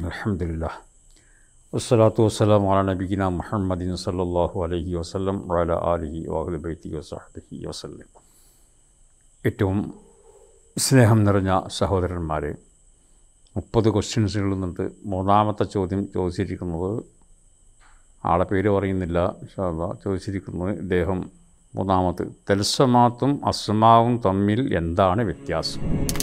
അലഹമില്ല വസ്സലാത്തു വസ്സലാം അല നബിഗിന മുഹമ്മദിൻ സല്ലല്ലാഹു അലൈഹി വസല്ലം വല ആലിഹി വാഹുൽ ബൈത്തി വസഹബിഹി വസല്ലം ഏറ്റവും സ്നേഹം നിറഞ്ഞ സഹോദരന്മാരെ മുപ്പത് ക്വസ്റ്റ്യൻസുകളിൽ നിന്നിട്ട് മൂന്നാമത്തെ ചോദ്യം ചോദിച്ചിരിക്കുന്നത് ആളെ പേര് പറയുന്നില്ല ഇൻഷാല്ലാ ചോദിച്ചിരിക്കുന്നത് ഇദ്ദേഹം മൂന്നാമത് തെൽസമാത്തും അസ്മാവും തമ്മിൽ എന്താണ് വ്യത്യാസം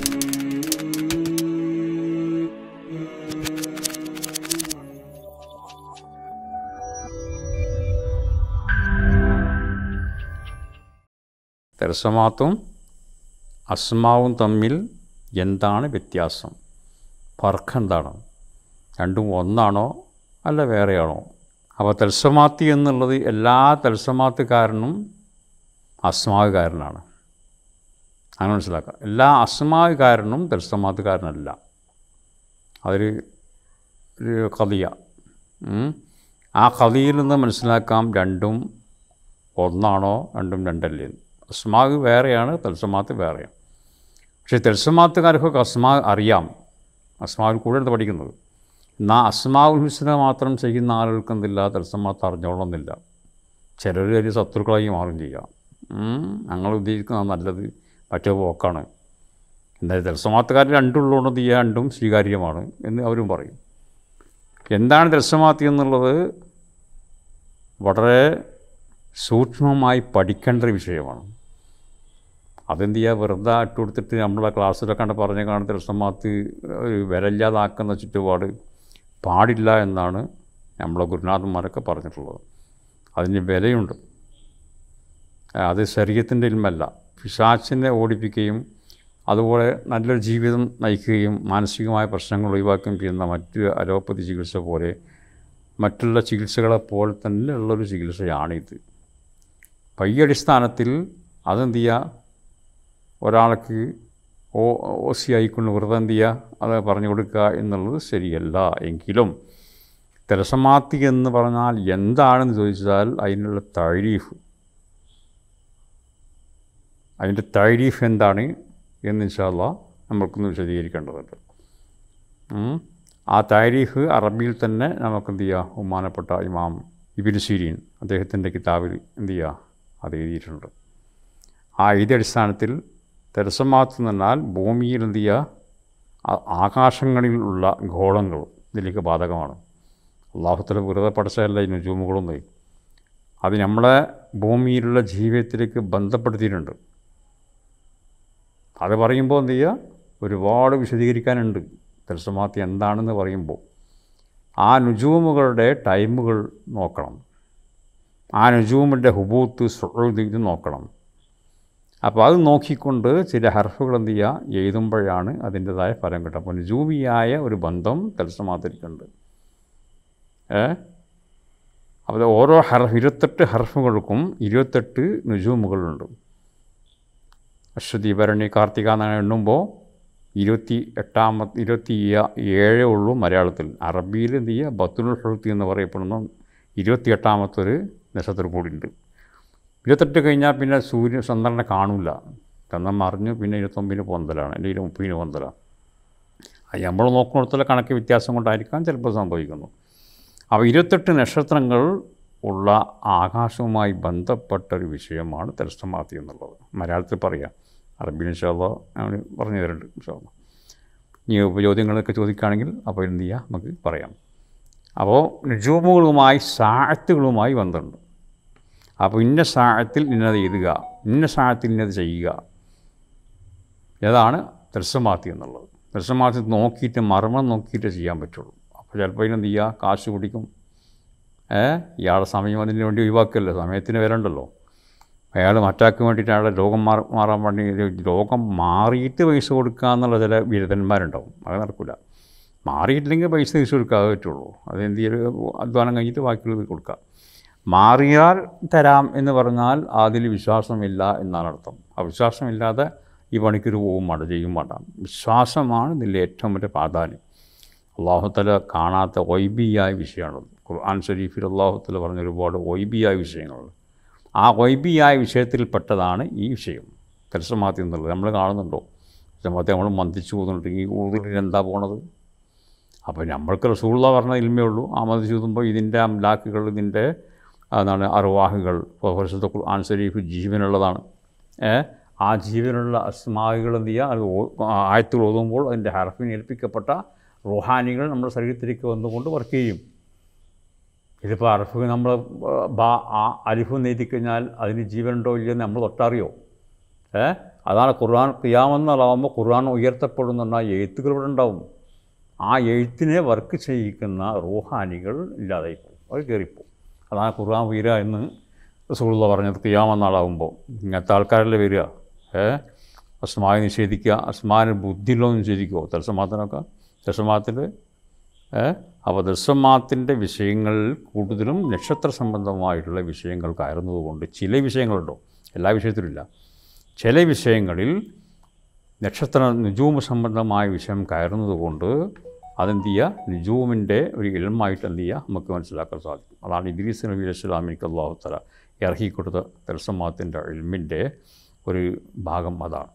തെൽസമാത്തും അസ്മാവും തമ്മിൽ എന്താണ് വ്യത്യാസം ഫർക്ക് എന്താണ് രണ്ടും ഒന്നാണോ അല്ല വേറെയാണോ അപ്പോൾ തൽസമാത്തി എന്നുള്ളത് എല്ലാ തൽസമാത്തുകാരനും അസ്മാവുകാരനാണ് അങ്ങനെ മനസ്സിലാക്കുക എല്ലാ അസ്മാവുകാരനും തൽസമാത്തുകാരനല്ല അതൊരു ഒരു കലിയ ആ കലിയിൽ നിന്ന് മനസ്സിലാക്കാം രണ്ടും ഒന്നാണോ രണ്ടും രണ്ടല്ലേ അസ്മാവ് വേറെയാണ് തൽസമാത്ത് വേറെയാണ് പക്ഷേ തൽസമാത്തുകാർക്കൊക്കെ അസ്മാ അറിയാം അസ്മാവിൽ കൂടെ എടുത്ത് പഠിക്കുന്നത് എന്നാൽ അസ്മാവുൽ ഹുസ്ന മാത്രം ചെയ്യുന്ന ആളുകൾക്ക് എന്തില്ല തൽസമാത്ത് അറിഞ്ഞോളണമെന്നില്ല ചിലർ വലിയ ശത്രുക്കളായി മാറും ചെയ്യാം ഞങ്ങൾ ഉദ്ദേശിക്കുന്നത് നല്ലത് മറ്റേ പോക്കാണ് എന്തായാലും തൽസമാത്തുകാർ രണ്ടുള്ളതുകൊണ്ട് ഈ രണ്ടും സ്വീകാര്യമാണ് എന്ന് അവരും പറയും എന്താണ് ദർശമാത്തി എന്നുള്ളത് വളരെ സൂക്ഷ്മമായി പഠിക്കേണ്ട ഒരു വിഷയമാണ് അതെന്ത് ചെയ്യുക വെറുതെ ഇട്ട് കൊടുത്തിട്ട് നമ്മളെ ക്ലാസ്സിലൊക്കെ കണ്ട് പറഞ്ഞ കാണുന്ന ദർശമാത്ത് ഒരു വിലയില്ലാതാക്കുന്ന ചുറ്റുപാട് പാടില്ല എന്നാണ് നമ്മളെ ഗുരുനാഥന്മാരൊക്കെ പറഞ്ഞിട്ടുള്ളത് അതിന് വിലയുണ്ട് അത് ശരീരത്തിൻ്റെ ഇൽമല്ല പിശാച്ചിനെ ഓടിപ്പിക്കുകയും അതുപോലെ നല്ലൊരു ജീവിതം നയിക്കുകയും മാനസികമായ പ്രശ്നങ്ങൾ ഒഴിവാക്കുകയും ചെയ്യുന്ന മറ്റ് അലോപ്പതി ചികിത്സ പോലെ മറ്റുള്ള ചികിത്സകളെ പോലെ തന്നെ ഉള്ളൊരു ചികിത്സയാണിത് അപ്പം ഈ അടിസ്ഥാനത്തിൽ അതെന്ത് ചെയ്യുക ഒരാൾക്ക് ഓ ഓസി ആയിക്കൊണ്ട് വെറുതെ എന്ത് ചെയ്യുക അത് പറഞ്ഞു കൊടുക്കുക എന്നുള്ളത് ശരിയല്ല എങ്കിലും തെരസമാത്തി എന്ന് പറഞ്ഞാൽ എന്താണെന്ന് ചോദിച്ചാൽ അതിനുള്ള തഴീഫ് അതിൻ്റെ തഴീഫ് എന്താണ് എന്ന് ഇൻഷാല്ല നമ്മൾക്കൊന്ന് വിശദീകരിക്കേണ്ടതുണ്ട് ആ താരീഫ് അറബിയിൽ തന്നെ നമുക്ക് എന്ത് ചെയ്യുക ബഹുമാനപ്പെട്ട ഇമാം ഇബിൻ സീരീൻ അദ്ദേഹത്തിൻ്റെ കിതാബിൽ എന്ത് ചെയ്യുക അത് എഴുതിയിട്ടുണ്ട് ആ എഴുതിയ അടിസ്ഥാനത്തിൽ തെരസമാത്ത് എന്ന് പറഞ്ഞാൽ ഭൂമിയിൽ എന്ത് ചെയ്യുക ആകാശങ്ങളിലുള്ള ഗോളങ്ങൾ ഇതിലേക്ക് ബാധകമാണ് അള്ളാഹുത്തല വെറുതെ പഠിച്ചതല്ല ഈ നുജൂമുകളൊന്നും അത് നമ്മളെ ഭൂമിയിലുള്ള ജീവിതത്തിലേക്ക് ബന്ധപ്പെടുത്തിയിട്ടുണ്ട് അത് പറയുമ്പോൾ എന്ത് ചെയ്യുക ഒരുപാട് വിശദീകരിക്കാനുണ്ട് തെൽസമാത്തി എന്താണെന്ന് പറയുമ്പോൾ ആ നുജൂമുകളുടെ ടൈമുകൾ നോക്കണം ആ നുജൂമിൻ്റെ ഹുബൂത്ത് സുഹൃത് ഇത് നോക്കണം അപ്പോൾ അത് നോക്കിക്കൊണ്ട് ചില ഹർഫുകൾ എന്ത് ചെയ്യുക എഴുതുമ്പോഴാണ് അതിൻ്റെതായ ഫലം കിട്ടുക അപ്പോൾ നുജൂമിയായ ഒരു ബന്ധം തെൽസമാത്തിരിക്കുന്നുണ്ട് ഏ അപ്പോൾ ഓരോ ഹർഫ് ഇരുപത്തെട്ട് ഹർഫുകൾക്കും ഇരുപത്തെട്ട് നുജൂമുകളുണ്ട് അശ്വതി ഭരണി കാർത്തിക എന്നാണ് എണ്ണുമ്പോൾ ഇരുപത്തി എട്ടാമത്തെ ഇരുപത്തി ഏഴേ ഉള്ളൂ മലയാളത്തിൽ അറബിയിൽ എന്ത് ചെയ്യുക ബത്തുൽ ഹുൽത്തി എന്ന് പറയപ്പെടുന്ന ഇരുപത്തി എട്ടാമത്തൊരു നക്ഷത്രം കൂടിയുണ്ട് ഇരുപത്തെട്ട് കഴിഞ്ഞാൽ പിന്നെ സൂര്യൻ ചന്ദ്രനെ കാണില്ല ചന്ദ്രൻ മറിഞ്ഞു പിന്നെ ഇരുപത്തൊമ്പതിന് പൊന്തലാണ് അല്ലെങ്കിൽ മുപ്പതിന് പൊന്തലാണ് അത് നമ്മൾ നോക്കുന്നിടത്തുള്ള കണക്ക് വ്യത്യാസം കൊണ്ടായിരിക്കാം ചിലപ്പോൾ സംഭവിക്കുന്നു അപ്പോൾ ഇരുപത്തെട്ട് നക്ഷത്രങ്ങൾ ഉള്ള ആകാശവുമായി ബന്ധപ്പെട്ടൊരു വിഷയമാണ് തെരസ്തമാത്തി എന്നുള്ളത് മലയാളത്തിൽ പറയാം അറബി ഇൻഷാല്ല ഞാൻ പറഞ്ഞു തരുന്നുണ്ട് ഇൻഷാല്ല ഇനി ചോദ്യങ്ങളൊക്കെ ചോദിക്കുകയാണെങ്കിൽ അപ്പോൾ എന്ത് ചെയ്യുക നമുക്ക് പറയാം അപ്പോൾ നിജൂമുകളുമായി സാഴത്തുകളുമായി ബന്ധമുണ്ട് അപ്പോൾ ഇന്ന സാഴത്തിൽ ഇന്നത് എഴുതുക ഇന്ന സാഴത്തിൽ ഇന്നത് ചെയ്യുക ഏതാണ് ദർശമാത്തി എന്നുള്ളത് ദർശമാത്തി നോക്കിയിട്ട് മർമ്മം നോക്കിയിട്ട് ചെയ്യാൻ പറ്റുള്ളൂ അപ്പോൾ ചിലപ്പോൾ ഇതിനെന്ത് ചെയ്യുക കാശ് കുടിക്കും ഏ ഇയാളുടെ സമയം അതിന് വേണ്ടി ഒഴിവാക്കല്ലോ സമയത്തിന് വരണ്ടല്ലോ അയാൾ മറ്റാൾക്ക് വേണ്ടിയിട്ട് അയാളുടെ രോഗം മാറി മാറാൻ വേണ്ടി രോഗം മാറിയിട്ട് പൈസ കൊടുക്കുക എന്നുള്ള ചില ബിരുദന്മാരുണ്ടാവും അത് നടക്കില്ല മാറിയിട്ടില്ലെങ്കിൽ പൈസ തിരിച്ചു കൊടുക്കാതെ പറ്റുള്ളൂ അത് എന്ത് ചെയ്യും അധ്വാനം കഴിഞ്ഞിട്ട് ബാക്കിയുള്ളത് കൊടുക്കുക മാറിയാൽ തരാം എന്ന് പറഞ്ഞാൽ അതിൽ വിശ്വാസമില്ല എന്നാണ് അർത്ഥം ആ വിശ്വാസമില്ലാതെ ഈ പണിക്കൊരു പോവും വേണ്ട ചെയ്യും വേണ്ട വിശ്വാസമാണ് ഇതിൻ്റെ ഏറ്റവും വലിയ പ്രാധാന്യം അള്ളാഹുത്തല കാണാത്ത ഒയ്ബിയായ വിഷയമാണത് ഖുർആൻ ഷരീഫിൽ അള്ളാഹുത്തല പറഞ്ഞ ഒരുപാട് ഒയ്ബിയായ വിഷയങ്ങളുണ്ട് ആ ഒയ്ബിയായ വിഷയത്തിൽപ്പെട്ടതാണ് ഈ വിഷയം തൽസമാത്തി എന്നുള്ളത് നമ്മൾ കാണുന്നുണ്ടോ തൽസമാത്തി നമ്മൾ മന്ദിച്ചു പോകുന്നുണ്ട് ഈ ഊതിൽ എന്താ പോണത് അപ്പോൾ നമ്മൾക്ക് റസൂള്ള പറഞ്ഞ ഇൽമേ ഉള്ളൂ ആമത് ചൂതുമ്പോൾ ഇതിൻ്റെ അംലാക്കുകൾ ഇതിൻ്റെ അതാണ് അറുവാഹുകൾ പരിശുദ്ധ ഖുർആൻ ശരീഫ് ജീവനുള്ളതാണ് ഏ, ആ ജീവനുള്ള അസ്മാകൾ എന്ത് ചെയ്യുക അത് ഓ- ആയത്തുകൾ ഓതുമ്പോൾ അതിൻ്റെ ഹർഫിന് ഏൽപ്പിക്കപ്പെട്ട റുഹാനികൾ നമ്മുടെ ശരീരത്തിലേക്ക് വന്നുകൊണ്ട് വർക്ക് ചെയ്യും ഇതിപ്പോൾ അറഫ് നമ്മൾ ബാ ആ അലിഫ് എഴുതി കഴിഞ്ഞാൽ അതിന് ജീവനുണ്ടോ ഇല്ലയോ എന്ന് നമ്മൾ തൊട്ടറിയോ ഏ അതാണ് ഖുർആൻ ക്രിയാമെന്നാലാവുമ്പോൾ ഖുർആൻ ഉയർത്തപ്പെടുന്ന ആ എഴുത്തുകൾ ഇവിടെ ഉണ്ടാവും ആ എഴുത്തിനെ വർക്ക് ചെയ്യിക്കുന്ന റൂഹാനികൾ ഇല്ലാതായി പോകും അത് കയറിപ്പോവും അതാണ് ഖുർആൻ ഉയരുക എന്ന് റസൂലുള്ള പറഞ്ഞത് ക്രിയാമെന്നാളാവുമ്പോൾ ഇങ്ങനത്തെ ആൾക്കാരല്ലേ വരിക ഏ അസ്മായി നിഷേധിക്കുക അസ്മാന് ബുദ്ധിയിലോ നിഷേധിക്കുമോ തത്സമാത്തിനൊക്കെ തത്സമാത്തിൽ അപ്പോൾ ദർശമാത്തിൻ്റെ വിഷയങ്ങളിൽ കൂടുതലും നക്ഷത്ര സംബന്ധമായിട്ടുള്ള വിഷയങ്ങൾ കയറുന്നതുകൊണ്ട് ചില വിഷയങ്ങളുണ്ടോ എല്ലാ വിഷയത്തിലും ഇല്ല ചില വിഷയങ്ങളിൽ നക്ഷത്ര നിജൂമ് സംബന്ധമായ വിഷയം കയറുന്നത് കൊണ്ട് അതെന്ത് ചെയ്യുക നിജൂമിൻ്റെ ഒരു ഇൽമായിട്ട് എന്ത് ചെയ്യുക നമുക്ക് മനസ്സിലാക്കാൻ സാധിക്കും അതാണ് ഇദ്രീസ് നബി അലൈഹി ഇസ്ലാമിക്ക് അള്ളാഹു തല ഇറക്കിക്കൊടുത്ത തെൽസമാത്തിൻ്റെ ഇൽമിൻ്റെ ഒരു ഭാഗം അതാണ്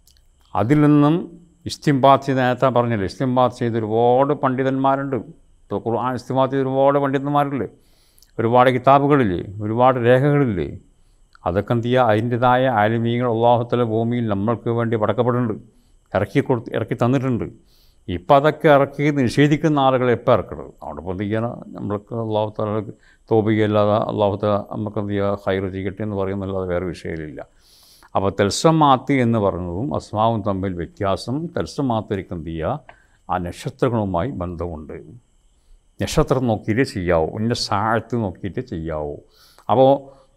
അതിൽ നിന്നും ഇസ്തിംബാത്ത് ചെയ്ത് നേരത്തെ പറഞ്ഞില്ലേ ഇസ്തിംബാത്ത് ചെയ്ത് ഒരുപാട് പണ്ഡിതന്മാരുണ്ട് ഇപ്പോൾ ഖുർആൻ ഇസ്തിംബാത്ത് ചെയ്ത് ഒരുപാട് പണ്ഡിതന്മാരില്ലേ ഒരുപാട് കിതാബുകളില്ലേ ഒരുപാട് രേഖകളില്ലേ അതൊക്കെ എന്ത് ചെയ്യുക അതിൻ്റെതായ ആലിമീങ്ങൾ അള്ളാഹുത്തല ഭൂമിയിൽ നമ്മൾക്ക് വേണ്ടി പടക്കപ്പെടുന്നുണ്ട് ഇറക്കി കൊടുത്ത് ഇറക്കി തന്നിട്ടുണ്ട് ഇപ്പം അതൊക്കെ ഇറക്കി നിഷേധിക്കുന്ന ആളുകളെ എപ്പോൾ ഇറക്കണത് അവിടെ ഇപ്പോൾ എന്ത് ചെയ്യണം നമ്മൾക്ക് അള്ളാഹുത്തല തോപികയല്ലാതെ അള്ളാഹുത്തല നമുക്ക് എന്ത് ചെയ്യുക ഹൈർ ചെയ്യട്ടെ എന്ന് പറയുന്നല്ലാതെ വേറെ വിഷയമില്ല അപ്പോൾ തെൽസമാത്ത് എന്ന് പറയുന്നതും അസ്മാവും തമ്മിൽ വ്യത്യാസം തെൽസമാത്തിലേക്ക് എന്ത് ചെയ്യുക ആ നക്ഷത്രങ്ങളുമായി ബന്ധമുണ്ട് നക്ഷത്രം നോക്കിയിട്ട് ചെയ്യാവൂ ഇന്ന സാഴത്ത് നോക്കിയിട്ട് ചെയ്യാവൂ അപ്പോൾ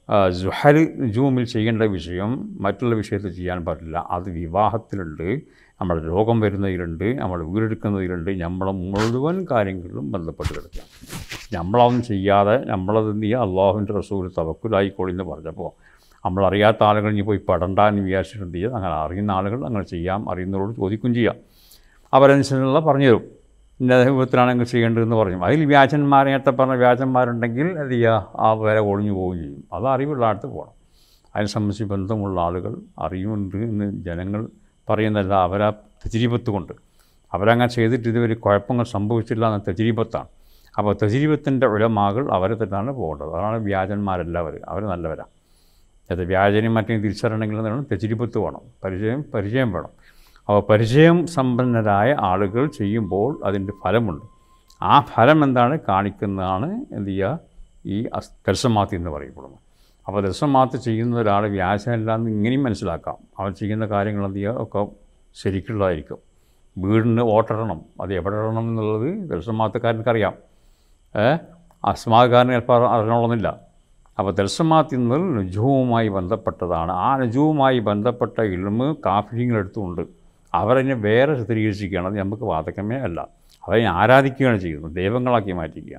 ജുഹൽ ജൂമിൽ ചെയ്യേണ്ട വിഷയം മറ്റുള്ള വിഷയത്തിൽ ചെയ്യാൻ പാടില്ല അത് വിവാഹത്തിലുണ്ട് നമ്മുടെ രോഗം വരുന്നതിലുണ്ട് നമ്മൾ വീടെടുക്കുന്നതിലുണ്ട് നമ്മളെ മുഴുവൻ കാര്യങ്ങളിലും ബന്ധപ്പെട്ട് കിടക്കുക നമ്മളതൊന്നും ചെയ്യാതെ നമ്മളത് എന്ത് ചെയ്യുക അള്ളാഹുവിൻ്റെ റസൂൽ തവക്കുലായിക്കോളി എന്ന് പറഞ്ഞപ്പോൾ നമ്മളറിയാത്ത ആളുകൾ ഇനി പോയി പെടണ്ട എന്ന് വിചാരിച്ചിട്ട് എന്ത് ചെയ്യുക അങ്ങനെ അറിയുന്ന ആളുകൾ അങ്ങനെ ചെയ്യാം അറിയുന്നവരോട് ചോദിക്കുകയും ചെയ്യാം അവരനുസരിച്ചുള്ള പറഞ്ഞു തരും ഇന്ന രൂപത്തിലാണെങ്കിൽ ചെയ്യേണ്ടതെന്ന് പറഞ്ഞു അതിൽ വ്യാജന്മാർ നേരത്തെ പറഞ്ഞ വ്യാജന്മാരുണ്ടെങ്കിൽ എന്ത് ചെയ്യുക ആ വില ഒളിഞ്ഞു പോവുകയും ചെയ്യും അത് അറിവുള്ള അടുത്ത് പോകണം അതിനെ സംബന്ധിച്ച് ബന്ധമുള്ള ആളുകൾ അറിയുന്നുണ്ട് എന്ന് ജനങ്ങൾ പറയുന്നതല്ല അവരാ തെജിരിപത്ത് കൊണ്ട് അവരങ്ങനെ ചെയ്തിട്ട് ഇതുവരെ കുഴപ്പങ്ങൾ സംഭവിച്ചില്ല എന്ന തെജിരിപത്താണ് അപ്പോൾ തെജിരിപത്തിൻ്റെ ഉലമാകൾ അവരെ തന്നെയാണ് പോകേണ്ടത് അതാണ് വ്യാജന്മാരെല്ലാവരും അവർ നല്ലവരാണ് അത് വ്യാജനും മറ്റും തിരിച്ചറിയണമെങ്കിൽ എന്താണ് തെജിരിപത്ത് വേണം പരിചയം പരിചയം വേണം അപ്പോൾ പരിചയം സമ്പന്നരായ ആളുകൾ ചെയ്യുമ്പോൾ അതിൻ്റെ ഫലമുണ്ട് ആ ഫലം എന്താണ് കാണിക്കുന്നതാണ് എന്ത് ചെയ്യുക ഈ അസ് ദർശമാത്തി എന്ന് പറയപ്പെടുന്നത് അപ്പോൾ ദർശമാത്തി ചെയ്യുന്ന ഒരാൾ വ്യാജമല്ലാന്ന് ഇങ്ങനെയും മനസ്സിലാക്കാം അവൻ ചെയ്യുന്ന കാര്യങ്ങൾ എന്ത് ചെയ്യുക ഒക്കെ ശരിക്കുള്ളതായിരിക്കും വീടിന് വോട്ടിടണം അത് എവിടെ ഇടണം എന്നുള്ളത് ദർശമാത്തക്കാരനക്കറിയാം ഏഹ് അസ്മാകാരന് ചിലപ്പോൾ അറിയണമെന്നില്ല അപ്പോൾ ദർശമാത്തി എന്നത് നുജുവുമായി ബന്ധപ്പെട്ടതാണ് ആ നുജുവുമായി ബന്ധപ്പെട്ട ഇൽമ് കാഫിര്യങ്ങളെടുത്തുകൊണ്ട് അവരതിനെ വേറെ ചിത്രീകരിച്ചിരിക്കുകയാണ് അത് നമുക്ക് വാതകമേ അല്ല അവരെ ആരാധിക്കുകയാണ് ചെയ്യുന്നത് ദൈവങ്ങളാക്കി മാറ്റിക്കുക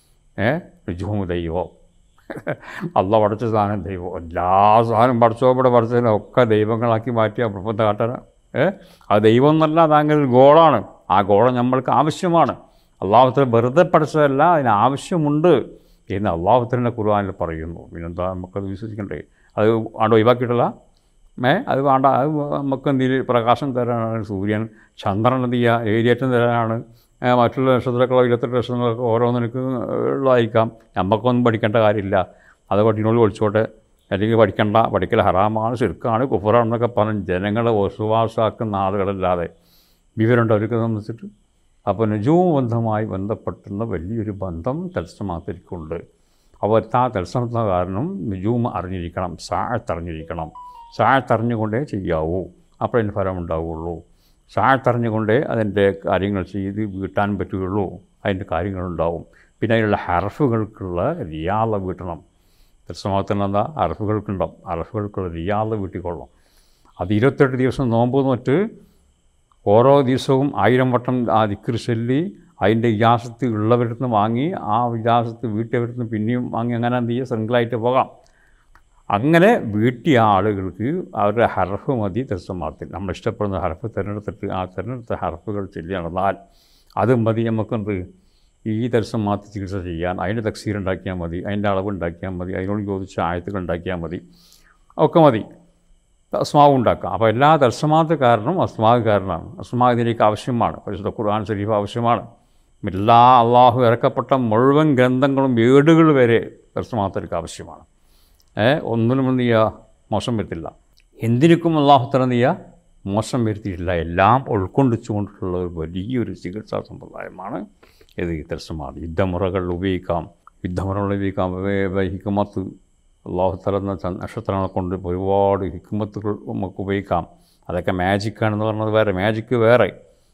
ഏ നുജുവും ദൈവം അല്ല പഠിച്ച സാധനം ദൈവം എല്ലാ സാധനം പഠിച്ചോ ഇവിടെ പഠിച്ചതിനും ഒക്കെ ദൈവങ്ങളാക്കി മാറ്റിയ പ്രബന്ധ കാട്ടന ഏ ആ ദൈവം എന്നല്ല അതങ്ങനെ ഒരു ഗോളാണ് ആ ഗോളം നമ്മൾക്ക് ആവശ്യമാണ് അള്ളാഹുത്തിന് വെറുതെ പഠിച്ചതല്ല അതിന് ആവശ്യമുണ്ട് എന്ന് അള്ളാഹുത്തിൻ്റെ ഖുർആാനിൽ പറയുന്നു പിന്നെന്താ നമുക്കത് വിശ്വസിക്കണ്ടേ അത് ആണ്ട് ഒഴിവാക്കിയിട്ടില്ല ഏ അത് വേണ്ട അത് നമുക്ക് എന്തെങ്കിലും പ്രകാശം തരാനാണ് സൂര്യൻ ചന്ദ്രൻ എന്ത് ചെയ്യുക ഏരിയേറ്റം തരാനാണ് ഏ, മറ്റുള്ള നക്ഷത്രങ്ങളോ ഇരുപത്തെട്ട് നക്ഷത്രങ്ങളൊക്കെ ഓരോന്നിനക്ക് ഉള്ളതായിരിക്കാം നമുക്കൊന്നും പഠിക്കേണ്ട കാര്യമില്ല അത് പട്ടിനോട് പഠിച്ചോട്ടെ അല്ലെങ്കിൽ പഠിക്കണ്ട പഠിക്കൽ ഹറാമാണ് ശിർക്കാണ് കുഫറാണെന്നൊക്കെ പറഞ്ഞ് ജനങ്ങളെ വിശ്വാസാക്കുന്ന ആളുകളല്ലാതെ വിവരമുണ്ട് അവർക്ക് സംബന്ധിച്ചിട്ട് അപ്പോൾ നുജൂം ബന്ധമായി ബന്ധപ്പെട്ടുന്ന വലിയൊരു ബന്ധം തത്സമാത്തിരിക്കുന്നുണ്ട് അപ്പോൾ ആ തത്സമത്ത കാരണം നുജൂം അറിഞ്ഞിരിക്കണം സാഴത്തറിഞ്ഞിരിക്കണം സാഴത്തറിഞ്ഞുകൊണ്ടേ ചെയ്യാവൂ അപ്പോൾ അതിന് ഫലം ഉണ്ടാവുകയുള്ളൂ സാഴത്തറിഞ്ഞുകൊണ്ടേ അതിൻ്റെ കാര്യങ്ങൾ ചെയ്ത് വീട്ടാൻ പറ്റുകയുള്ളൂ അതിൻ്റെ കാര്യങ്ങളുണ്ടാവും പിന്നെ അതിലുള്ള ഹർഫുകൾക്കുള്ള റിയാള വീട്ടണം തത്സമത്തിന് എന്താ അറഫുകൾക്കുണ്ടാവും അറഫുകൾക്കുള്ള റിയാള വീട്ടിക്കൊള്ളണം അത് ഇരുപത്തെട്ട് ദിവസം നോമ്പ് നോറ്റ് ഓരോ ദിവസവും ആയിരം വട്ടം ആ ദിക്കർ ചൊല്ലി അതിൻ്റെ ഇജാസത്ത് ഉള്ളവരിൽ നിന്ന് വാങ്ങി ആ ഇജാസത്ത് വീട്ടിയവരിൽ നിന്ന് പിന്നെയും വാങ്ങി അങ്ങനെ എന്ത് ചെയ്യുക സിംഗിളായിട്ട് പോകാം അങ്ങനെ വീട്ടിയ ആളുകൾക്ക് അവരുടെ ഹർഫ് മതി ദർശമാത്തിൽ നമ്മൾ ഇഷ്ടപ്പെടുന്ന ഹർഫ് തിരഞ്ഞെടുത്തിട്ട് ആ തിരഞ്ഞെടുത്ത ഹർഫുകൾ ചൊല്ലി നടന്നാൽ അത് മതി നമുക്കെന്ത് ഈ ദർശമാത്തി ചികിത്സ ചെയ്യാൻ അതിൻ്റെ തക്സീർ ഉണ്ടാക്കിയാൽ മതി അതിൻ്റെ അളവ് ഉണ്ടാക്കിയാൽ മതി അതിനോട് ചോദിച്ച ആയത്തുകൾ ഉണ്ടാക്കിയാൽ മതി ഒക്കെ മതി അസ്മാവ് ഉണ്ടാക്കാം അപ്പോൾ എല്ലാ ദർശമാത്ത് കാരണം അസ്മാവ് കാരണമാണ് അസ്മാവ് ഇതിലേക്ക് ആവശ്യമാണ് പരിശുദ്ധ ഖുർആൻ ശരീഫ് ആവശ്യമാണ് എല്ലാ അള്ളാഹു ഇറക്കപ്പെട്ട മുഴുവൻ ഗ്രന്ഥങ്ങളും ഏടുകൾ വരെ ദർശമാത്തർക്ക് ആവശ്യമാണ് ഏ ഒന്നിനും എന്ത് ചെയ്യുക മോശം വരുത്തില്ല എന്തിനും അള്ളാഹു തല എന്ത് ചെയ്യുക മോശം വരുത്തിയിട്ടില്ല എല്ലാം ഉൾക്കൊണ്ടിച്ചുകൊണ്ടുള്ള ഒരു വലിയൊരു ചികിത്സാ സമ്പ്രദായമാണ് ഇത് ദർശമാണ് യുദ്ധമുറകൾ ഉപയോഗിക്കാം യുദ്ധമുറകൾ ഉപയോഗിക്കാം ഹിക്കുമത്ത് അള്ളാഹു തല എന്ന ച- നക്ഷത്രങ്ങളെ കൊണ്ട് ഒരുപാട് ഹിക്കുമത്തുകൾ നമുക്ക് ഉപയോഗിക്കാം അതൊക്കെ മാജിക്കാണെന്ന് പറഞ്ഞത് വേറെ മാജിക്ക് വേറെ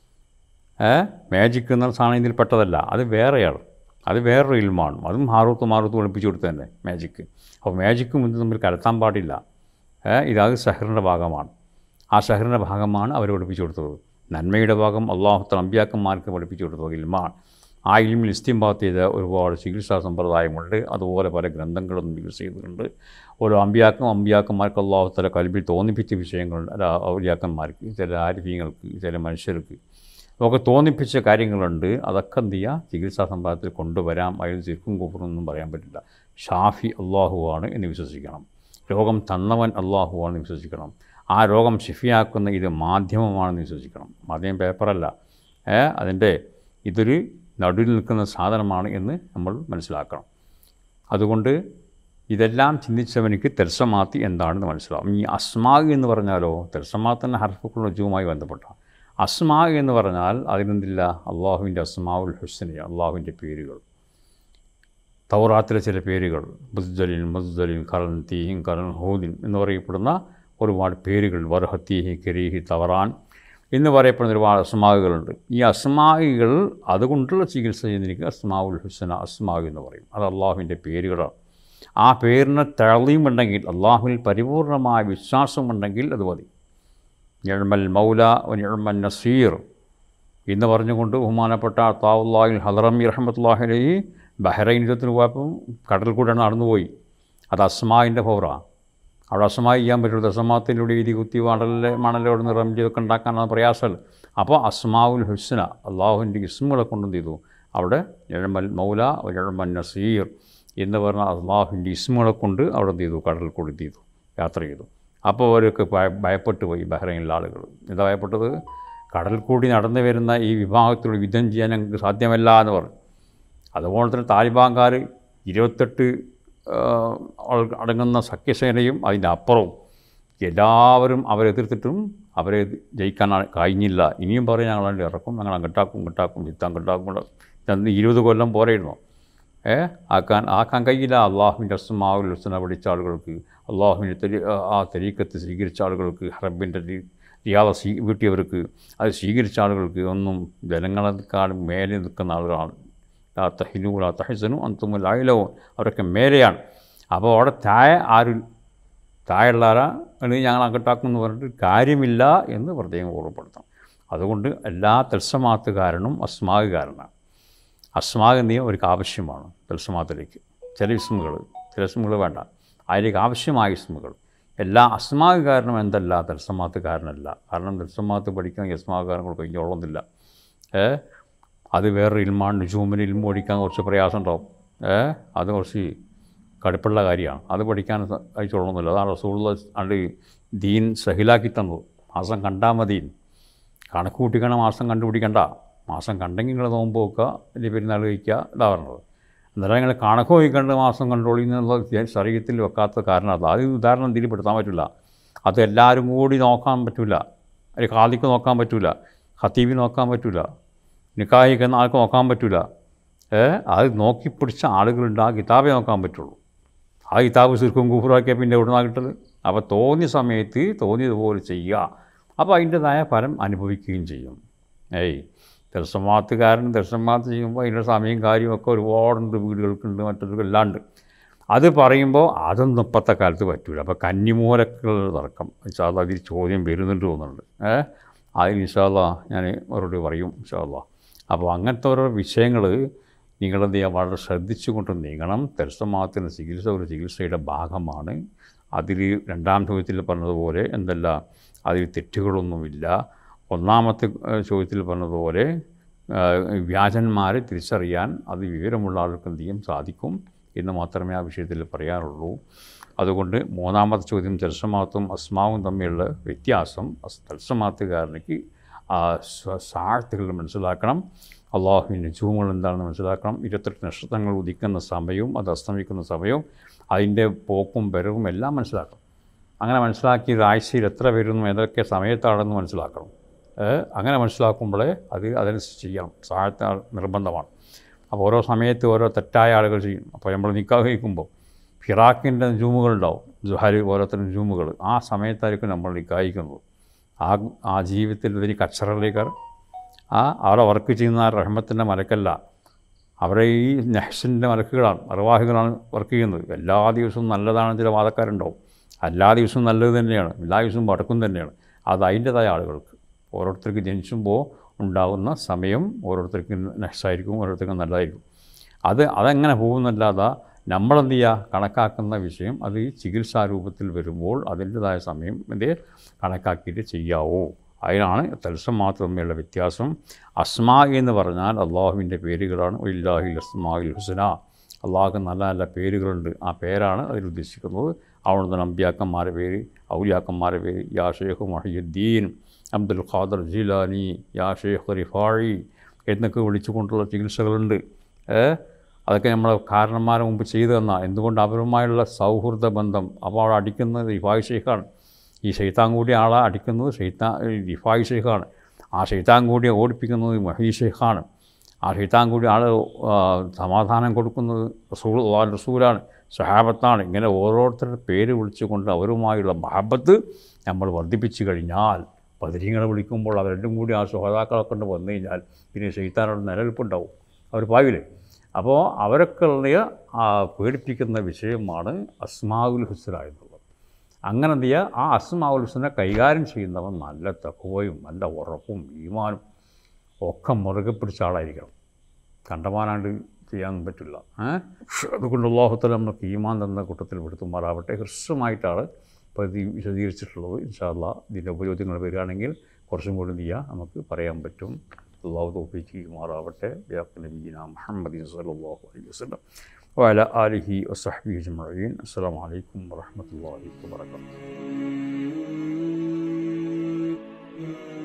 ഏ മാജിക് എന്ന സാധനം ഇതിൽ പെട്ടതല്ല അത് വേറെയാണ് അത് വേറൊരു ഇൽമാണ് അതും ഹാറൂത്ത് മാറൂത്ത് പഠിപ്പിച്ചു കൊടുത്തു തന്നെ മാജിക്ക് അപ്പോൾ മാജിക്കും ഇതും തമ്മിൽ കലർത്താൻ പാടില്ല ഏ ഇതത് ഷഹറിൻ്റെ ഭാഗമാണ് ആ ഷഹറിൻ്റെ ഭാഗമാണ് അവർ പഠിപ്പിച്ചു കൊടുത്തത് നന്മയുടെ ഭാഗം അള്ളാഹുത്ത അമ്പ്യാക്കന്മാർക്ക് പഠിപ്പിച്ചു കൊടുത്തത് ഇൽമാണ് ആ ഇൽമിൽ ഇസ്തിംബാത്ത് ചെയ്ത ഒരുപാട് ചികിത്സാ സമ്പ്രദായമുണ്ട് അതുപോലെ പല ഗ്രന്ഥങ്ങളും ചികിത്സ ചെയ്തിട്ടുണ്ട് ഓരോ അമ്പ്യാക്കും അമ്പ്യാക്കന്മാർക്ക് അള്ളാഹുത്തല കൽബിൽ തോന്നിപ്പിച്ച വിഷയങ്ങളുണ്ട് അല്ല ഔലിയാക്കന്മാർക്ക് ചില ആരിഫീങ്ങൾക്ക് ചില മനുഷ്യർക്ക് ഒക്കെ തോന്നിപ്പിച്ച കാര്യങ്ങളുണ്ട് അതൊക്കെ എന്ത് ചെയ്യുക ചികിത്സാ സമ്പ്രദായത്തിൽ കൊണ്ടുവരാം അതിൽ ശരിക്കും കൂപ്പറൊന്നും പറയാൻ പറ്റില്ല ഷാഫി അള്ളാഹുവാണ് എന്ന് വിശ്വസിക്കണം രോഗം തന്നവൻ അള്ളാഹുവാണെന്ന് വിശ്വസിക്കണം ആ രോഗം ഷിഫിയാക്കുന്ന ഇത് മാധ്യമമാണെന്ന് വിശ്വസിക്കണം മാധ്യമം പേപ്പറല്ല ഏ അതിൻ്റെ ഇതൊരു നടുവിൽ നിൽക്കുന്ന സാധനമാണ് എന്ന് നമ്മൾ മനസ്സിലാക്കണം അതുകൊണ്ട് ഇതെല്ലാം ചിന്തിച്ചവനിക്ക് തെർസമാത്തി എന്താണെന്ന് മനസ്സിലാവും ഈ അസ്മാഗ് എന്ന് പറഞ്ഞാലോ തെർസമാത്തിൻ്റെ ഹർഫുക്കുള്ള രുജുവുമായി ബന്ധപ്പെട്ട അസ്മാഗ് എന്ന് പറഞ്ഞാൽ അതിനെന്തില്ല അള്ളാഹുവിൻ്റെ അസ്മാവുൽ ഹുസ്നി അള്ളാഹുവിൻ്റെ പേരുകൾ തൗറാത്തിലെ ചില പേരുകൾ മുസ്ദലിൻ മുസ്ദലിൻ കറൻ തീഹിൻ കറൻ ഹൂദിൻ എന്ന് പറയപ്പെടുന്ന ഒരുപാട് പേരുകൾ വർഹത്തീഹി കരീഹി തവറാൻ എന്ന് പറയപ്പെടുന്ന ഒരുപാട് അസ്മാവുകളുണ്ട് ഈ അസ്മാവുകൾ അതുകൊണ്ടുള്ള ചികിത്സ ചെയ്യുന്നതിന് അസ്മാവുൽ ഹുസന അസ്മാവ് എന്ന് പറയും അത് അള്ളാഹുവിൻ്റെ പേരുകളാണ് ആ പേരിന് തളീമുണ്ടെങ്കിൽ അള്ളാഹുവിൽ പരിപൂർണമായ വിശ്വാസമുണ്ടെങ്കിൽ അത് മതി ഞഴമൽ മൗല ഞഴമൽ നസീർ എന്ന് പറഞ്ഞുകൊണ്ട് ബഹുമാനപ്പെട്ട താവുല്ലാഹിൽ ഹദറമി റഹമത്തുല്ലാഹി ബഹ്റൈൻ യുദ്ധത്തിന് പോയപ്പം കടൽ കൂടെ നടന്നുപോയി അത് അസ്മാവിൻ്റെ പൗറാണ് അവിടെ അസ്മായി ചെയ്യാൻ പറ്റുള്ളൂ അസ്മാത്തിലൂടെ ഇതി കുത്തി മണലിലെ മണലോട് നിറം ചെയ്തൊക്കെ ഉണ്ടാക്കാനാണ് പ്രയാസമല്ല അപ്പോൾ അസ്മാവുൽ ഹുസ്ന അള്ളാഹുവിൻ്റെ ഇസ്മുകളെ കൊണ്ടും ചെയ്തു അവിടെ ഞഴമൽ മൗല ഞഴമൽ നസീർ എന്ന് പറഞ്ഞ അള്ളാഹുവിൻ്റെ ഇസ്മുകളെ കൊണ്ട് അവിടെ എന്ത് ചെയ്തു കടൽ കൂടി ചെയ്തു യാത്ര ചെയ്തു അപ്പോൾ അവരൊക്കെ ഭയ- ഭയപ്പെട്ടു പോയി ബഹ്റൈനിലെ ആളുകൾ എന്താ ഭയപ്പെട്ടത് കടൽ കൂടി നടന്നു വരുന്ന ഈ വിഭാഗത്തിലൂടെ യുദ്ധം ചെയ്യാൻ ഞങ്ങൾക്ക് സാധ്യമല്ല എന്ന് പറഞ്ഞു അതുപോലെ തന്നെ താലിബാൻകാർ ഇരുപത്തെട്ട് ആ, ആൾ- അടങ്ങുന്ന സഖ്യസേനയും അതിൻ്റെ അപ്പുറവും എല്ലാവരും അവരെ എതിർത്തിട്ടും അവരെ ജയിക്കാൻ ആ- കഴിഞ്ഞില്ല ഇനിയും പറയും ഞങ്ങൾ അങ്ങോട്ട് ഇറക്കും ഞങ്ങൾ അങ്ങോട്ടാക്കും ഇങ്ങോട്ടാക്കും യുദ്ധം അങ്ങോട്ടാക്കും ഇങ്ങോട്ടാക്കും. ഇരുപത് കൊല്ലം പോരായിരുന്നു ഏ ആക്കാൻ ആക്കാൻ കഴിയില്ല അള്ളാഹുവിൻ്റെ അസ്മാവുൽ ഹുസന പഠിച്ച ആളുകൾക്ക് അള്ളാഹുവിൻ്റെ തെരി ആ തെരീക്കത്ത് സ്വീകരിച്ച ആളുകൾക്ക് ഹറബിൻ്റെ റിയാദ സ്വീ വീട്ടിയവർക്ക് അത് സ്വീകരിച്ച ആളുകൾക്ക് ഒന്നും ജനങ്ങളെക്കാളും മേലെ നിൽക്കുന്ന ആളുകളാണ് ലാ തഹിനു ലാ തഹസനു അന്തും ലായിലവും അവരൊക്കെ മേലെയാണ് അപ്പോൾ അവിടെ താഴെ ആരും താഴെയുള്ളവരാ അല്ലെങ്കിൽ ഞങ്ങൾ അങ്ങോട്ടാക്കും എന്ന് പറഞ്ഞിട്ട് കാര്യമില്ല എന്ന് പ്രത്യേകം ഓർമ്മപ്പെടുത്തണം അതുകൊണ്ട് എല്ലാ തത്സമാത്തുകാരനും അസ്മാകുകാരനാണ് അസ്മാഗ് എന്ത് ചെയ്യാൻ അവർക്ക് ആവശ്യമാണ് തത്സമാത്തിലേക്ക് ചില ഇസ്മുകൾ ചില ഇസ്മുകൾ വേണ്ട അതിലേക്ക് ആവശ്യമായ ഇസ്മുകൾ എല്ലാ അസ്മാഗ് കാരണം എന്തല്ല തത്സമാത്ത് കാരണമല്ല കാരണം തത്സമാത്ത് പഠിക്കാൻ അസ്മാഗ് കാരണം കഴിഞ്ഞോളുന്നില്ല ഏ അത് വേറെ ഇൽമാണ് നുജൂമിന് ഇൽമ പഠിക്കാൻ കുറച്ച് പ്രയാസം ഉണ്ടാവും ഏ അത് കുറച്ച് കടുപ്പുള്ള കാര്യമാണ് അത് പഠിക്കാൻ സ- കഴിച്ചോളണമെന്നില്ല അതാണ് റസൂള്ള അണ്ട് ദീൻ സഹിലാക്കി തന്നത് മാസം കണ്ടാൽ മതി കണക്ക് കൂട്ടിക്കണ മാസം കണ്ടുപിടിക്കണ്ട മാസം കണ്ടെങ്കിൽ നിങ്ങൾ നോമ്പ് വെക്കുക അല്ലെങ്കിൽ പെരുന്നാൾ കഴിക്കുക ഇതാ പറഞ്ഞത് എന്നാലും നിങ്ങൾ കണക്ക് നോക്കിക്കണ്ട് മാസം കൺട്രോൾ എന്നുള്ള ശരീരത്തിൽ വെക്കാത്ത കാരണം അത് അത് ഉദാഹരണം എന്തെങ്കിലും പെടുത്താൻ പറ്റില്ല അത് എല്ലാവരും കൂടി നോക്കാൻ പറ്റില്ല ഒരു കാതിക്ക് നോക്കാൻ പറ്റില്ല ഹത്തീബി നോക്കാൻ പറ്റില്ല നിക്കാഹിക്കുന്ന ആൾക്ക് നോക്കാൻ പറ്റില്ല ഏ അത് നോക്കി പിടിച്ച ആളുകളുണ്ട് ആ കിതാബേ നോക്കാൻ പറ്റുള്ളൂ ആ കിതാബ് ശിർക്കും കുഫറാക്കിയാൽ പിന്നെ എവിടെ നിന്നാണ് കിട്ടത് അപ്പോൾ തോന്നിയ സമയത്ത് തോന്നിയതുപോലെ ചെയ്യുക അപ്പോൾ അതിൻ്റെതായ ഫലം അനുഭവിക്കുകയും ചെയ്യും ഏയ് ദർശമാത്തുകാരൻ ദർശമാത്ത് ചെയ്യുമ്പോൾ അതിൻ്റെ സമയം കാര്യമൊക്കെ ഒരുപാടുണ്ട് വീടുകൾക്കുണ്ട് മറ്റൊരു എല്ലാം ഉണ്ട് അത് പറയുമ്പോൾ അതൊന്നും ഇപ്പോഴത്തെ കാലത്ത് പറ്റൂല അപ്പോൾ കന്നിമൂലക്കുള്ള തർക്കം ഇൻഷാല്ല അതിൽ ചോദ്യം വരുന്നുണ്ട് തോന്നുന്നുണ്ട് ഏ അതിന് ഇൻഷാല്ല ഞാൻ അവരോട് പറയും ഇൻഷാല്ല അപ്പോൾ അങ്ങനത്തെ ഓരോ വിഷയങ്ങൾ നിങ്ങളെന്ത് ചെയ്യുക വളരെ ശ്രദ്ധിച്ചുകൊണ്ട് നീങ്ങണം തെരസമാത്തിന് ചികിത്സ ഒരു ചികിത്സയുടെ ഭാഗമാണ് അതിൽ രണ്ടാം ചോദ്യത്തിൽ പറഞ്ഞതുപോലെ എന്തല്ല അതിൽ തെറ്റുകളൊന്നുമില്ല ഒന്നാമത്തെ ഏഹ്, ചോദ്യത്തിൽ പറഞ്ഞതുപോലെ ഏഹ്, വ്യാജന്മാരെ തിരിച്ചറിയാൻ അത് വിവരമുള്ള ആൾക്ക് എന്ത് ചെയ്യും സാധിക്കും എന്ന് മാത്രമേ ആ വിഷയത്തിൽ പറയാനുള്ളൂ അതുകൊണ്ട് മൂന്നാമത്തെ ചോദ്യം തത്സമാത്തും അസ്മാവും തമ്മിലുള്ള വ്യത്യാസം അസ് തത്സമാത്തുകാരനക്ക് ആ സ്വ- സാർത്ഥകൾ മനസ്സിലാക്കണം അള്ളാഹുവിൻ്റെ ജൂമുകൾ എന്താണെന്ന് മനസ്സിലാക്കണം ഇരുപത്തെട്ട് നക്ഷത്രങ്ങൾ ഉദിക്കുന്ന സമയവും അത് അസ്തമിക്കുന്ന സമയവും അതിൻ്റെ പോക്കും വരവും എല്ലാം മനസ്സിലാക്കണം അങ്ങനെ മനസ്സിലാക്കി ആഴ്ചയിൽ എത്ര വരുന്നു ഏതൊക്കെ സമയത്താണെന്ന് മനസ്സിലാക്കണം ഏ, അങ്ങനെ മനസ്സിലാക്കുമ്പോഴേ അത് അതനുസരിച്ച് ചെയ്യണം സഹായത്ത നിർബന്ധമാണ് അപ്പോൾ ഓരോ സമയത്ത് ഓരോ തെറ്റായ ആളുകൾ ചെയ്യും അപ്പോൾ നമ്മൾ നിക്കാഹ് കഴിക്കുമ്പോൾ ഫിറാക്കിൻ്റെ ജൂമുകളുണ്ടാവും ജുഹാരി ഓരോരുത്തരും ജൂമുകൾ ആ സമയത്തായിരിക്കും നമ്മൾ നിക്കാഹിക്കുന്നത് ആ ആ ജീവിതത്തിൽ ഇതിന് കച്ചറയിലേക്ക് ആ അവിടെ വർക്ക് ചെയ്യുന്ന ആ റഹ്മത്തിൻ്റെ മലക്കല്ല അവരെ ഈ നെഹ്സിൻ്റെ മലക്കുകളാണ് അറുവാഹികളാണ് വർക്ക് ചെയ്യുന്നത് എല്ലാ ദിവസവും നല്ലതാണെന്ന് ചില വാദക്കാരുണ്ടാവും എല്ലാ ദിവസവും നല്ലത് തന്നെയാണ് എല്ലാ ദിവസവും വടക്കും തന്നെയാണ് അത് അതിൻ്റെതായ ആളുകൾക്ക് ഓരോരുത്തർക്ക് ജനിച്ചുമ്പോൾ ഉണ്ടാകുന്ന സമയം ഓരോരുത്തർക്ക് നെഹ്സായിരിക്കും ഓരോരുത്തർക്കും നല്ലതായിരിക്കും അത് അതെങ്ങനെ പോകുന്നല്ലാതെ നമ്മളെന്ത് ചെയ്യുക കണക്കാക്കുന്ന വിഷയം അത് ഈ ചികിത്സാ രൂപത്തിൽ വരുമ്പോൾ അതിൻ്റെതായ സമയം ഇത് കണക്കാക്കിയിട്ട് ചെയ്യാവോ അതിനാണ് തത്സം മാത്രമേയുള്ള വ്യത്യാസം അസ്മാ എന്ന് പറഞ്ഞാൽ അള്ളാഹുവിൻ്റെ പേരുകളാണ് ഇല്ലാഹിൽ അസ്മാഹിൽ ഹുസന അള്ളാഹുക്ക് നല്ല നല്ല പേരുകളുണ്ട് ആ പേരാണ് അതിൽ ഉദ്ദേശിക്കുന്നത് അവിടുന്ന് നമ്പ്യാക്കന്മാരുടെ പേര് ഔലിയാക്കന്മാരുടെ പേര് യാ ഷെയ്ഖ് മഹിയുദ്ദീൻ അബ്ദുൽ ഖാദർ ജിലാനി യാ ഷെയ്ഖ് റിഫാഴി എന്നൊക്കെ വിളിച്ചുകൊണ്ടുള്ള ചികിത്സകളുണ്ട് ഏ? അതൊക്കെ നമ്മൾ കാരണന്മാരെ മുമ്പ് ചെയ്തു തന്ന എന്തുകൊണ്ട് അവരുമായുള്ള സൗഹൃദ ബന്ധം അപ്പോൾ അവിടെ അടിക്കുന്നത് റിഫായ് ഷെയ്ഖാണ് ഈ ഷെയ്ത്താൻ കൂടി ആളെ അടിക്കുന്നത് ഷെയ്ത്താ റിഫായ് ഷെയ്ഖാണ് ആ ഷെയ്ത്താൻ കൂടി ഓടിപ്പിക്കുന്നത് മഹീ ഷെയ്ഖാണ് ആ ഷെയ്ത്താൻ കൂടി ആൾ ആ, സമാധാനം കൊടുക്കുന്നത് റസൂൾ അള്ളാഹ് റസൂലാണ് സഹാബത്താണ് ഇങ്ങനെ ഓരോരുത്തരുടെ പേര് വിളിച്ചുകൊണ്ട് അവരുമായുള്ള മഹബത്ത് നമ്മൾ വർദ്ധിപ്പിച്ചു കഴിഞ്ഞാൽ പതിരിങ്ങളെ വിളിക്കുമ്പോൾ അവർ രണ്ടും കൂടി ആ സുഹതാക്കളെ കൊണ്ട് വന്നു കഴിഞ്ഞാൽ പിന്നെ ഷെയ്ത്താനോട് നിലനിൽപ്പുണ്ടാവും അവർ പാവില്ലേ അപ്പോൾ അവരൊക്കെ ഉള്ള ആ പേടിപ്പിക്കുന്ന വിഷയമാണ് അസ്മാവുൽ ഹുസ്ന എന്നുള്ളത് അങ്ങനെ എന്ത് ചെയ്യുക ആ അസ്മാവുൽ ഹുസ്നെ കൈകാര്യം ചെയ്യുന്നവൻ നല്ല തക്കുവയും നല്ല ഉറപ്പും ഈമാനും ഒക്കെ മുറുകെ പിടിച്ച ആളായിരിക്കണം കണ്ടമാനാണ്ട് ചെയ്യാൻ പറ്റില്ല ഏ? അതുകൊണ്ട് അള്ളാഹുത്തല നമുക്ക് ഈമാൻ തന്ന കൂട്ടത്തിൽ പെടുത്തുമാറാവട്ടെ ഹ്രസ്വമായിട്ടാണ് ഇപ്പോൾ ഇത് വിശദീകരിച്ചിട്ടുള്ളത് ഇൻഷാല്ല ഇതിൻ്റെ ഉപയോഗങ്ങൾ വരികയാണെങ്കിൽ കുറച്ചും കൂടി എന്ത് ചെയ്യുക നമുക്ക് പറയാൻ പറ്റും അള്ളാഹു തോഫിക്ക് ചെയ്യുമാറാവട്ടെ നബീന മുഹമ്മദ് സല്ലല്ലാഹു അലൈഹി വസല്ലം وعلى آله وصحبه أجمعين السلام عليكم ورحمة الله وبركاته